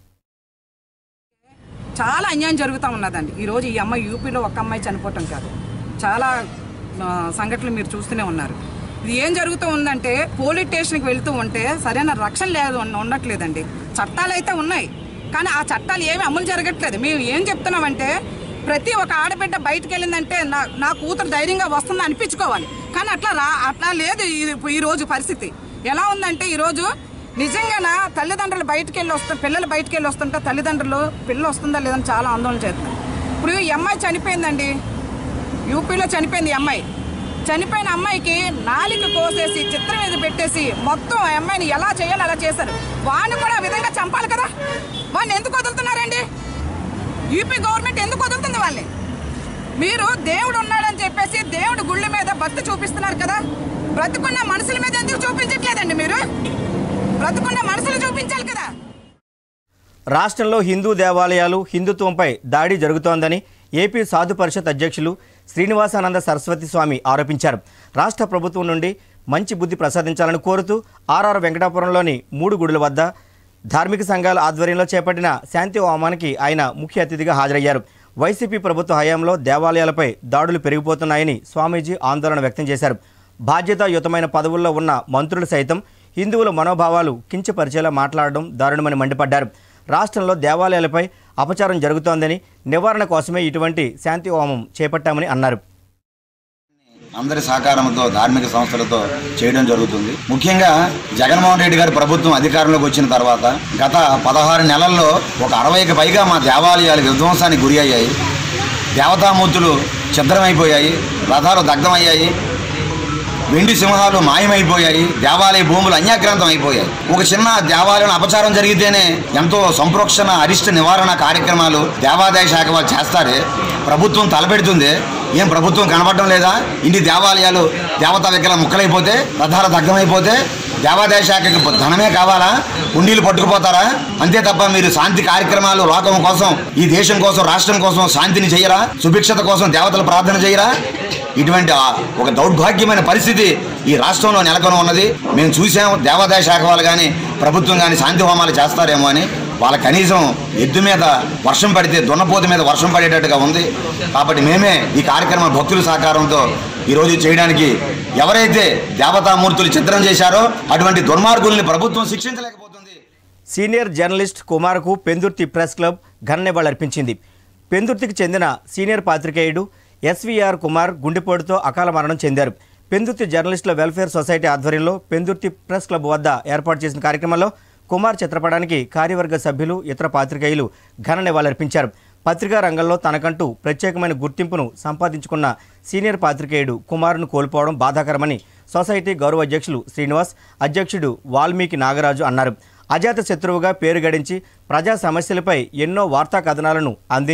చాలా అన్యాయం జరుగుతూ ఉన్నదండి ఈరోజు ఈ అమ్మాయి యూపీలో ఒక అమ్మాయి చనిపోవటం కాదు చాలా ఆ, సంఘటనలు మీరు చూస్తూనే ఉన్నారు ఇది ఏం జరుగుతూ ఉందంటే పోలీస్ స్టేషన్కి వెళ్తూ ఉంటే సరైన రక్షణ లేదు ఉన్న- ఉండట్లేదండి చట్టాలు అయితే ఉన్నాయి కానీ ఆ చట్టాలు ఏమి అమలు జరగట్లేదు మేము ఏం చెప్తున్నామంటే ప్రతి ఒక్క ఆడబిడ్డ బయటకు వెళ్ళిందంటే నా నా కూతురు ధైర్యంగా వస్తుంది అనిపించుకోవాలి కానీ అట్లా రా అట్లా లేదు ఈ- ఈ రోజు పరిస్థితి ఎలా ఉందంటే ఈరోజు నిజంగా నా తల్లిదండ్రులు బయటికి వెళ్ళి వస్తే పిల్లలు బయటికి వెళ్ళి వస్తుంటే తల్లిదండ్రులు పిల్లలు వస్తుందా లేదని చాలా ఆందోళన చేస్తున్నారు ఇప్పుడు ఈ అమ్మాయి చనిపోయిందండి యూపీలో చనిపోయింది ఈ అమ్మాయి చనిపోయిన అమ్మాయికి నాలిక కోసేసి చిత్రం మీద పెట్టేసి మొత్తం ఆ అమ్మాయిని ఎలా చేయాలో అలా చేశారు వాడిని కూడా ఆ విధంగా చంపాలి కదా వాడిని ఎందుకు వదులుతున్నారండి యూపీ గవర్నమెంట్ ఎందుకు వదులుతుంది వాళ్ళని మీరు దేవుడు ఉన్నాడని చెప్పేసి దేవుడు గుళ్ళ మీద భక్తి చూపిస్తున్నారు కదా బ్రతుకున్న మనుషుల మీద ఎందుకు చూపించట్లేదండి మీరు బ్రతుకున్న మనుషులు చూపించాలి కదా రాష్ట్రంలో హిందూ దేవాలయాలు హిందుత్వంపై దాడి జరుగుతోందని ఏపీ సాధు పరిషత్ అధ్యక్షులు శ్రీనివాసానంద సరస్వతి స్వామి ఆరోపించారు రాష్ట్ర ప్రభుత్వం నుండి మంచి బుద్ధి ప్రసాదించాలని కోరుతూ ఆర్ఆర్ వెంకటాపురంలోని మూడు గుడుల వద్ద ధార్మిక సంఘాల ఆధ్వర్యంలో చేపట్టిన శాంతి హోమానికి ఆయన ముఖ్య అతిథిగా హాజరయ్యారు వైసీపీ ప్రభుత్వ హయాంలో దేవాలయాలపై దాడులు పెరిగిపోతున్నాయని స్వామీజీ ఆందోళన వ్యక్తం చేశారు బాధ్యతాయుతమైన పదవుల్లో ఉన్న మంత్రులు సైతం హిందువుల మనోభావాలు కించపరిచేలా మాట్లాడడం దారుణమని మండిపడ్డారు రాష్ట్రంలో దేవాలయాలపై అపచారం జరుగుతోందని నివారణ కోసమే ఇటువంటి శాంతి హోమం చేపట్టామని అన్నారు అందరి సహకారంతో ధార్మిక సంస్థలతో చేయడం జరుగుతుంది ముఖ్యంగా జగన్మోహన్ రెడ్డి గారి ప్రభుత్వం అధికారంలోకి వచ్చిన తర్వాత గత పదహారు నెలల్లో ఒక అరవైకి పైగా మా దేవాలయాలు విధ్వంసానికి గురి అయ్యాయి దేవతామూర్తులు ఛిద్రమైపోయాయి రథాలు దగ్ధమయ్యాయి వెండి సింహాలు మాయమైపోయాయి దేవాలయ భూములు అన్యాక్రాంతం అయిపోయాయి ఒక చిన్న దేవాలయం అపచారం జరిగితేనే ఎంతో సంప్రోక్షణ అరిష్ట నివారణ కార్యక్రమాలు దేవాదాయ శాఖ వాళ్ళు చేస్తారే ప్రభుత్వం తలపెడుతుంది ఏం ప్రభుత్వం కనబడడం లేదా ఇన్ని దేవాలయాలు దేవతా విగ్రహాలు ముక్కలైపోతే రథాలు దగ్ధమైపోతే దేవాదాయ శాఖకి ధనమే కావాలా ఉండీలు పట్టుకుపోతారా అంతే తప్ప మీరు శాంతి కార్యక్రమాలు లోకం కోసం ఈ దేశం కోసం రాష్ట్రం కోసం శాంతిని చేయరా సుభిక్షత కోసం దేవతలు ప్రార్థన చేయరా ఇటువంటి ఆ ఒక దౌర్భాగ్యమైన పరిస్థితి ఈ రాష్ట్రంలో నెలకొని ఉన్నది మేము చూసాం దేవాదాయ శాఖ వాళ్ళు కానీ ప్రభుత్వం కానీ శాంతి హోమాలు చేస్తారేమో అని వాళ్ళ కనీసం ఎద్దు మీద వర్షం పడితే దున్నపోతు మీద వర్షం పడేటట్టుగా ఉంది కాబట్టి మేమే ఈ కార్యక్రమం భక్తుల సహకారంతో ఈరోజు చేయడానికి ఎవరైతే దేవతామూర్తులు చిత్రం చేశారో అటువంటి దుర్మార్గుల్ని ప్రభుత్వం శిక్షించలేకపోతుంది సీనియర్ జర్నలిస్ట్ కుమార్కు పెందుర్తి ప్రెస్ క్లబ్ ఘన నివాళులర్పించింది పెందుర్తికి చెందిన సీనియర్ పాత్రికేయుడు ఎస్వీఆర్ కుమార్ గుండెపోటుతో అకాల మరణం చెందారు పెందుర్తి జర్నలిస్టుల వెల్ఫేర్ సొసైటీ ఆధ్వర్యంలో పెందుర్తి ప్రెస్ క్లబ్ వద్ద ఏర్పాటు చేసిన కార్యక్రమంలో కుమార్ చిత్రపటానికి కార్యవర్గ సభ్యులు ఇతర పాత్రికేయులు ఘన నివాళులర్పించారు పత్రికా రంగంలో తనకంటూ ప్రత్యేకమైన గుర్తింపును సంపాదించుకున్న సీనియర్ పాత్రికేయుడు కుమార్ను కోల్పోవడం బాధాకరమని సొసైటీ గౌరవ అధ్యక్షులు శ్రీనివాస్ అధ్యక్షుడు వాల్మీకి నాగరాజు అన్నారు అజాత శత్రువుగా పేరు గడించి ప్రజా సమస్యలపై ఎన్నో వార్తా కథనాలను అందించి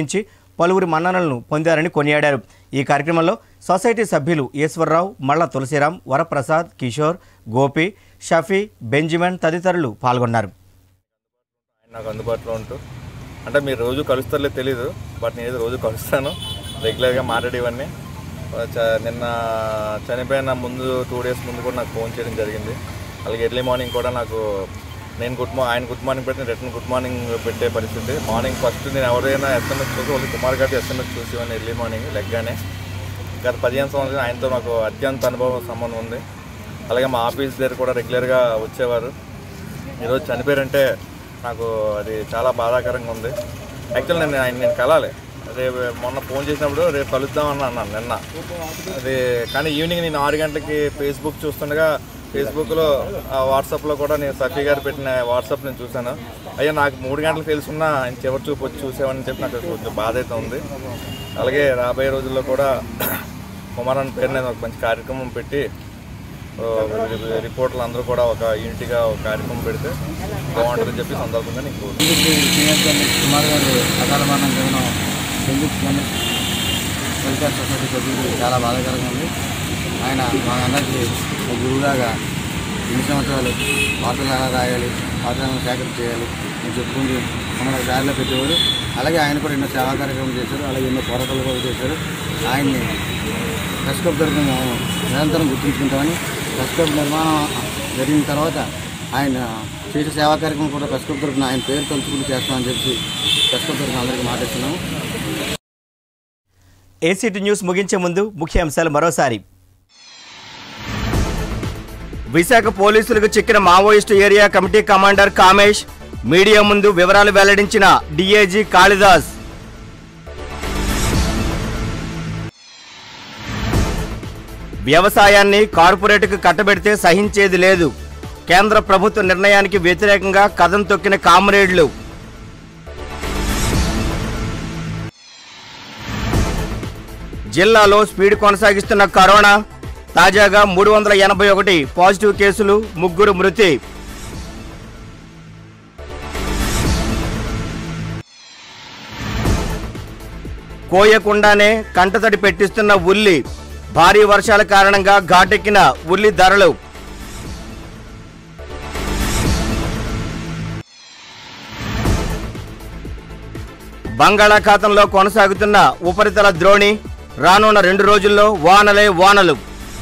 పలువురి మన్ననలను పొందారని కొనియాడారు ఈ కార్యక్రమంలో సొసైటీ సభ్యులు ఈశ్వరరావు మల్ల తులసిరాం వరప్రసాద్ కిషోర్ గోపి షఫీ బెంజిమన్ తదితరులు పాల్గొన్నారు నాకు అందుబాటులో ఉంటూ అంటే మీరు రోజు కలుస్తారో తెలీదు బట్ నేను రోజు కలుస్తాను రెగ్యులర్గా మాట్లాడేవన్నీ చ- నిన్న చనిపోయిన ముందు టూ డేస్ ముందు కూడా నాకు ఫోన్ చేయడం జరిగింది అలాగే ఎర్లీ మార్నింగ్ కూడా నాకు నేను గుడ్ మా ఆయన గుడ్ మార్నింగ్ పెట్టి రిటర్న్ గుడ్ మార్నింగ్ పెట్టే పరిస్థితి మార్నింగ్ ఫస్ట్ నేను ఎవరైనా ఎస్ఎంఎస్ చూసి వాళ్ళు కుమార్ గారి ఎస్ఎంఎస్ చూసేవాడిని ఎర్లీ మార్నింగ్ లెగ్గానే గత పదిహేను సంవత్సరాలు ఆయనతో నాకు అత్యంత అనుభవం సంబంధం ఉంది అలాగే మా ఆఫీస్ దగ్గర కూడా రెగ్యులర్గా వచ్చేవారు ఈరోజు చనిపోయారంటే నాకు అది చాలా బాధాకరంగా ఉంది యాక్చువల్ నేను ఆయన నేను కలాలి రేపు మొన్న ఫోన్ చేసినప్పుడు రేపు కలుద్దామని అన్నాను నిన్న అది కానీ ఈవినింగ్ నేను ఆరు గంటలకి ఫేస్బుక్ చూస్తుండగా ఫేస్బుక్లో ఆ వాట్సాప్లో కూడా నేను సఫీ గారు పెట్టిన వాట్సాప్ నేను చూశాను అయ్యా నాకు మూడు గంటలకు తెలుసున్నా ఆయన చివరి చూపు వచ్చి చూసేవాడిని చెప్పి నాకు కొంచెం బాధ అయితే ఉంది అలాగే రాబోయే రోజుల్లో కూడా కుమారన్ పేరు నేను ఒక మంచి కార్యక్రమం పెట్టి ఆ, రి- రిపోర్టర్లు అందరూ కూడా ఒక యూనిట్గా ఒక కార్యక్రమం పెడితే బాగుంటుందని చెప్పి సందర్భంగా నీకు సీనియర్ జర్నలిస్ట్ కుమార్ గారు అకాల మరణం జరగడం సందీప్ జర్నలిస్ట్ వెల్ఫేర్ సొసైటీ సభ్యులు చాలా బాధాకరంగా ఉంది ఆయన మా అందరికీ ఒక గురువులాగా ఎన్ని సంవత్సరాలు వార్తలు ఎలా రాయాలి వార్తలను సేకరణ చేయాలి అని చెప్పుకుంటూ మమ్మల్ని దారిలో పెట్టేవారు అలాగే ఆయన కూడా ఎన్నో సేవా కార్యక్రమాలు చేశారు అలాగే ఎన్నో పోరాటాలు కూడా చేశారు ఆయన్ని ప్రెస్ క్లబ్ తరఫున మేము నిరంతరం గుర్తుంచుకుంటామని ప్రెస్ క్లబ్ నిర్మాణం జరిగిన తర్వాత ఆయన చేసే సేవా కార్యక్రమం కూడా ప్రెస్ క్లబ్ తరఫున ఆయన పేరు తలుచుకుంటూ చేస్తామని చెప్పి ప్రెస్ క్లబ్ తరఫున అందరికీ మాటిస్తున్నాము ఏసీటీ న్యూస్ ముగించే ముందు ముఖ్య అంశాలు మరోసారి విశాఖ పోలీసులకు చిక్కిన Maoist area committee commander Kamesh media ముందు వివరాలు వెల్లడించిన డీఏజీ కాళిదాస్ వ్యవసాయాన్ని కార్పొరేట్కు కట్టబెడితే సహించేది లేదు కేంద్ర ప్రభుత్వ నిర్ణయానికి వ్యతిరేకంగా కథం తొక్కిన కామ్రేడ్లు జిల్లాలో స్పీడ్ కొనసాగిస్తున్న కరోనా తాజాగా మూడు వందల ఎనభై ఒకటి పాజిటివ్ కేసులు ముగ్గురు మృతి కోయకుండానే కంటతడి పెట్టిస్తున్న ఉల్లి భారీ వర్షాల కారణంగా ఘాటెక్కిన ఉల్లి ధరలు బంగాళాఖాతంలో కొనసాగుతున్న ఉపరితల ద్రోణి రానున్న రెండు రోజుల్లో వానలే వానలు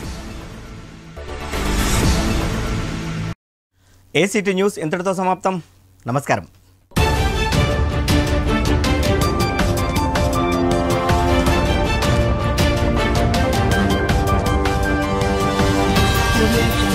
ఏసీటీ న్యూస్ ఇంతటితో సమాప్తం నమస్కారం Thank you.